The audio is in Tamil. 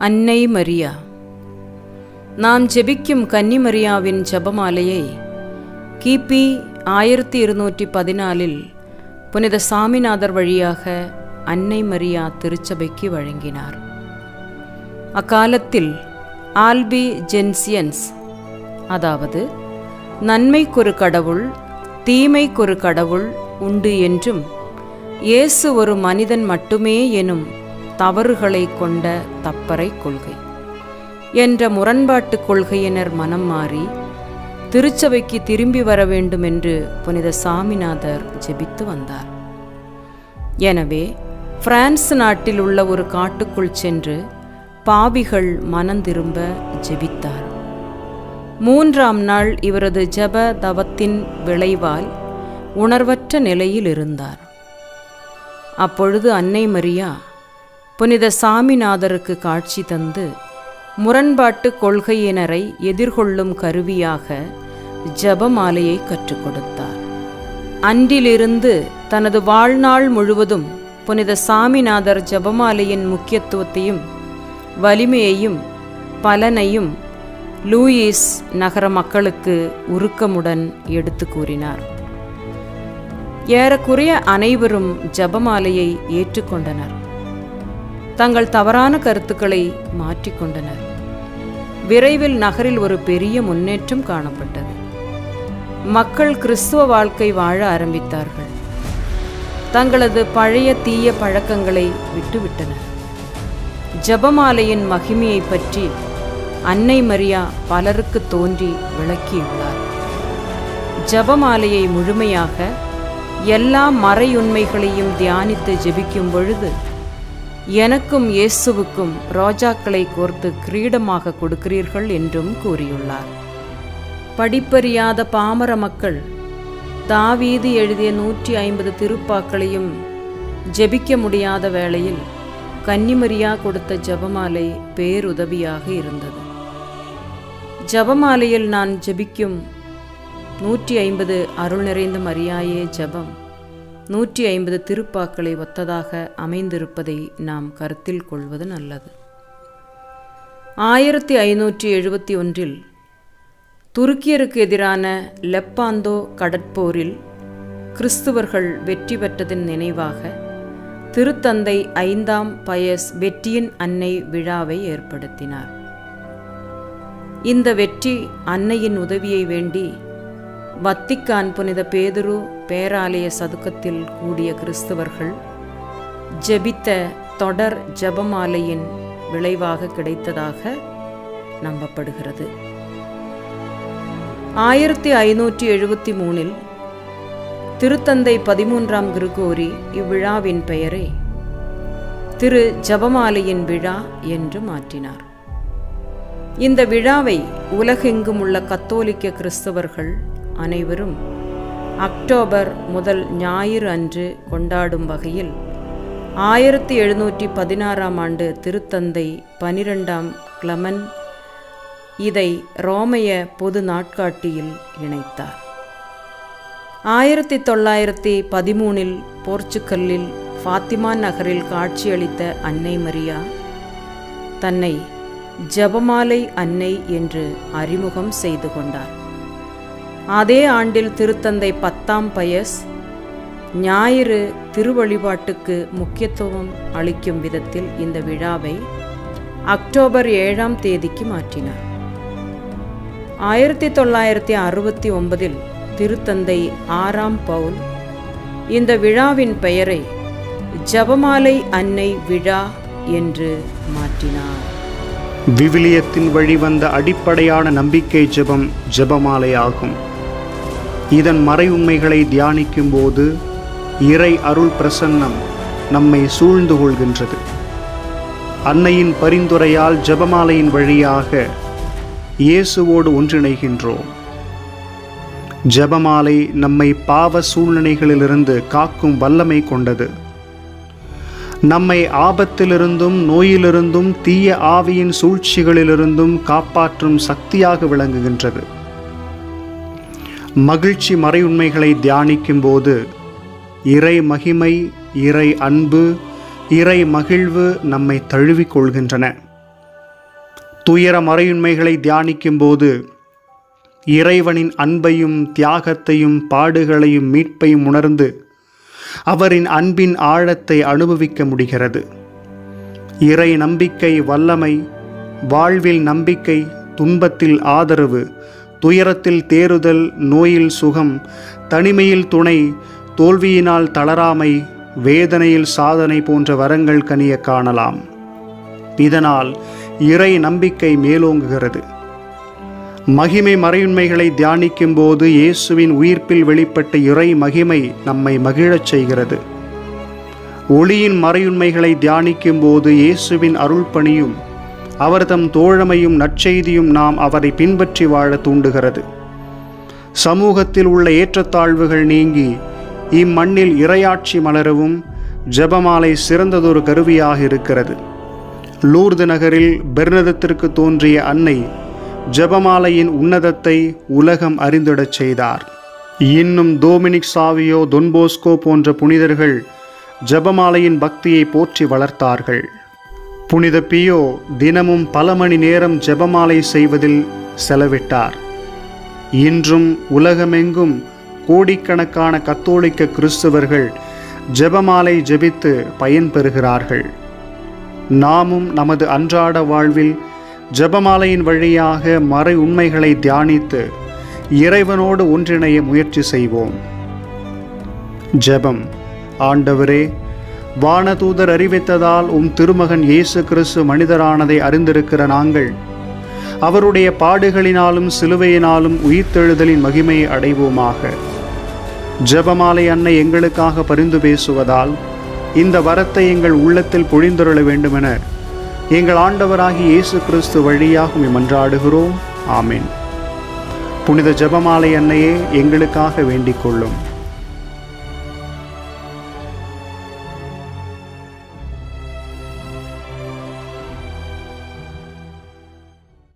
அன்னை மரியா நாம் ஜெபிக்கும் கன்னிமரியாவின் ஜெபமாலையை கிபி ஆயிரத்தி இருநூற்றி பதினாலில் புனித சாமிநாதர் வழியாக அன்னை மரியா திருச்சபைக்கு வழங்கினார் அக்காலத்தில் ஆல்பி ஜென்சியன்ஸ் அதாவது நன்மைக்கொரு கடவுள் தீமைக்கொரு கடவுள் உண்டு என்றும் இயேசு ஒரு மனிதன் மட்டுமே எனும் தவறுகளை கொண்ட தப்பறை கொள்கை என்ற முரண்பாட்டு கொள்கையினர் மனம் மாறி திருச்சபைக்கு திரும்பி வர வேண்டும் என்று புனித சாமிநாதர் ஜெபித்து வந்தார் எனவே பிரான்ஸ் நாட்டில் உள்ள ஒரு காட்டுக்குள் சென்று பாவிகள் மனந்திரும்ப ஜெபித்தார் மூன்றாம் நாள் இவரது ஜெப தவத்தின் விளைவால் உணர்வற்ற நிலையில் இருந்தார் அப்பொழுது அன்னை மரியா புனித சாமிநாதருக்கு காட்சி தந்து முரண்பாட்டு கொள்கையினரை எதிர்கொள்ளும் கருவியாக ஜபமாலையை கற்றுக் கொடுத்தார் அன்றிலிருந்து தனது வாழ்நாள் முழுவதும் புனித சாமிநாதர் ஜபமாலையின் முக்கியத்துவத்தையும் வலிமையையும் பலனையும் லூயிஸ் நகர மக்களுக்கு உருக்கமுடன் எடுத்து கூறினார் ஏறக்குறைய அனைவரும் ஜபமாலையை ஏற்றுக்கொண்டனர் தங்கள் தவறான கருத்துக்களை மாற்றிக்கொண்டனர் விரைவில் நகரில் ஒரு பெரிய முன்னேற்றம் காணப்பட்டது மக்கள் கிறிஸ்துவ வாழ்க்கை வாழ ஆரம்பித்தார்கள் தங்களது பழைய தீய பழக்கங்களை விட்டுவிட்டனர் ஜபமாலையின் மகிமையை பற்றி அன்னை மரியா பலருக்கு தோன்றி விளக்கியுள்ளார் ஜபமாலையை முழுமையாக எல்லா மறையுண்மைகளையும் தியானித்து ஜெபிக்கும் பொழுது எனக்கும் இயேசுவுக்கும் ரோஜாக்களை கோர்த்து கிரீடமாக கொடுக்கிறீர்கள் என்றும் கூறியுள்ளார் படிப்பறியாத பாமர மக்கள் தாவீது எழுதிய நூற்றி ஐம்பது திருப்பாக்களையும் ஜெபிக்க முடியாத வேளையில் கன்னிமரியா கொடுத்த ஜபமாலை பேருதவியாக இருந்தது ஜபமாலையில் நான் ஜெபிக்கும் நூற்றி ஐம்பது அருள் நிறைந்த மரியாயே ஜபம் நூற்றி ஐம்பது திருப்பாக்களை ஒத்ததாக அமைந்திருப்பதை நாம் கருத்தில் கொள்வது நல்லது ஆயிரத்தி ஐநூற்றி எழுபத்தி ஒன்றில் துருக்கியருக்கு எதிரான லெப்பாந்தோ கடற்போரில் கிறிஸ்துவர்கள் வெற்றி பெற்றதன் நினைவாக திருத்தந்தை ஐந்தாம் பயஸ் வெற்றியின் அன்னை விழாவை ஏற்படுத்தினார் இந்த வெற்றி அன்னையின் உதவியை வேண்டி வத்திக்கான் புனித பேதுரு பேராலய சதுக்கத்தில் கூடிய கிறிஸ்தவர்கள் ஜெபித்த தொடர் ஜபமாலையின் விளைவாக கிடைத்ததாக நம்பப்படுகிறது ஆயிரத்தி ஐநூற்றி எழுபத்தி மூணில் திருத்தந்தை பதிமூன்றாம் கிருகோரி இவ்விழாவின் பெயரை திரு ஜபமாலையின் விழா என்று மாற்றினார் இந்த விழாவை உலகெங்கும் உள்ள கத்தோலிக்க கிறிஸ்தவர்கள் அனைவரும் அக்டோபர் முதல் ஞாயிறு அன்று கொண்டாடும் வகையில் ஆயிரத்தி எழுநூற்றி பதினாறாம் ஆண்டு திருத்தந்தை பனிரெண்டாம் கிளமன் இதை ரோமைய பொது நாட்காட்டியில் இணைத்தார் ஆயிரத்தி தொள்ளாயிரத்தி பதிமூனில் போர்ச்சுக்கல்லில் ஃபாத்திமா நகரில் காட்சியளித்த அன்னை மரியா தன்னை ஜபமாலை அன்னை என்று அறிமுகம் செய்து கொண்டார் அதே ஆண்டில் திருத்தந்தை பத்தாம் பயஸ் ஞாயிறு திருவழிபாட்டுக்கு முக்கியத்துவம் அளிக்கும் விதத்தில் இந்த விழாவை அக்டோபர் ஏழாம் தேதிக்கு மாற்றினார் ஆயிரத்தி தொள்ளாயிரத்தி அறுபத்தி ஒன்பதில் திருத்தந்தை ஆறாம் பவுல் இந்த விழாவின் பெயரை ஜபமாலை அன்னை விழா என்று மாற்றினார் விவிலியத்தின் வழிவந்த அடிப்படையான நம்பிக்கை ஜெபம் ஜெபமாலையாகும் இதன் மறை உண்மைகளை தியானிக்கும் போது இறை அருள் பிரசன்னம் நம்மை சூழ்ந்து கொள்கின்றது அன்னையின் பரிந்துரையால் ஜெபமாலையின் வழியாக இயேசுவோடு ஒன்றிணைகின்றோம் ஜெபமாலை நம்மை பாவ சூழ்நிலைகளிலிருந்து காக்கும் வல்லமை கொண்டது நம்மை ஆபத்திலிருந்தும் நோயிலிருந்தும் தீய ஆவியின் சூழ்ச்சிகளிலிருந்தும் காப்பாற்றும் சக்தியாக விளங்குகின்றது மகிழ்ச்சி மறையுண்மைகளை தியானிக்கும் போது இறை மகிமை இறை அன்பு இறை மகிழ்வு நம்மை தழுவிக் கொள்கின்றன துயர மறையுண்மைகளை தியானிக்கும்போது இறைவனின் அன்பையும் தியாகத்தையும் பாடுகளையும் மீட்பையும் உணர்ந்து அவரின் அன்பின் ஆழத்தை அனுபவிக்க முடிகிறது இறை நம்பிக்கை வல்லமை வாழ்வில் நம்பிக்கை துன்பத்தில் ஆதரவு துயரத்தில் தேறுதல் நோயில் சுகம் தனிமையில் துணை தோல்வியினால் தளராமை வேதனையில் சாதனை போன்ற வரங்கள் கனிய காணலாம் இதனால் இறை நம்பிக்கை மேலோங்குகிறது மகிமை மறையுண்மைகளை தியானிக்கும் போது இயேசுவின் உயிர்ப்பில் வெளிப்பட்ட இறை மகிமை நம்மை மகிழச் செய்கிறது ஒளியின் மறையுண்மைகளை தியானிக்கும் போது இயேசுவின் அருள் பணியும் அவர்தம் தோழமையும் நற்செய்தியும் நாம் அவரை பின்பற்றி வாழ தூண்டுகிறது சமூகத்தில் உள்ள ஏற்றத்தாழ்வுகள் நீங்கி இம்மண்ணில் இரையாட்சி மலரவும் ஜெபமாலை சிறந்ததொரு கருவியாக இருக்கிறது லூர்து நகரில் பெர்னதத்திற்கு தோன்றிய அன்னை ஜெபமாலையின் உன்னதத்தை உலகம் அறிந்திடச் செய்தார் இன்னும் டோமினிக் சாவியோ தொன்போஸ்கோ போன்ற புனிதர்கள் ஜெபமாலையின் பக்தியை போற்றி வளர்த்தார்கள் புனித பியோ தினமும் பல மணி நேரம் ஜெபமாலை செய்வதில் செலவிட்டார் இன்றும் உலகமெங்கும் கோடிக்கணக்கான கத்தோலிக்க கிறிஸ்தவர்கள் ஜெபமாலை ஜெபித்து பயன்பெறுகிறார்கள் நாமும் நமது அன்றாட வாழ்வில் ஜெபமாலையின் வழியாக மறை உண்மைகளை தியானித்து இறைவனோடு ஒன்றிணைய முயற்சி செய்வோம் ஜெபம் ஆண்டவரே வானதூதர் அறிவித்ததால் உம் திருமகன் இயேசு கிறிஸ்து மனிதரானதை அறிந்திருக்கிற நாங்கள் அவருடைய பாடுகளினாலும் சிலுவையினாலும் உயிர்த்தெழுதலின் மகிமையை அடைவோமாக ஜெபமாலை அன்னை எங்களுக்காக பரிந்து பேசுவதால் இந்த வரத்தை எங்கள் உள்ளத்தில் பொழிந்தருள வேண்டுமென எங்கள் ஆண்டவராகி இயேசு கிறிஸ்து வழியாக உம்மை மன்றாடுகிறோம் ஆமென் புனித ஜெபமாலை அன்னையே எங்களுக்காக வேண்டிக் கொள்ளும்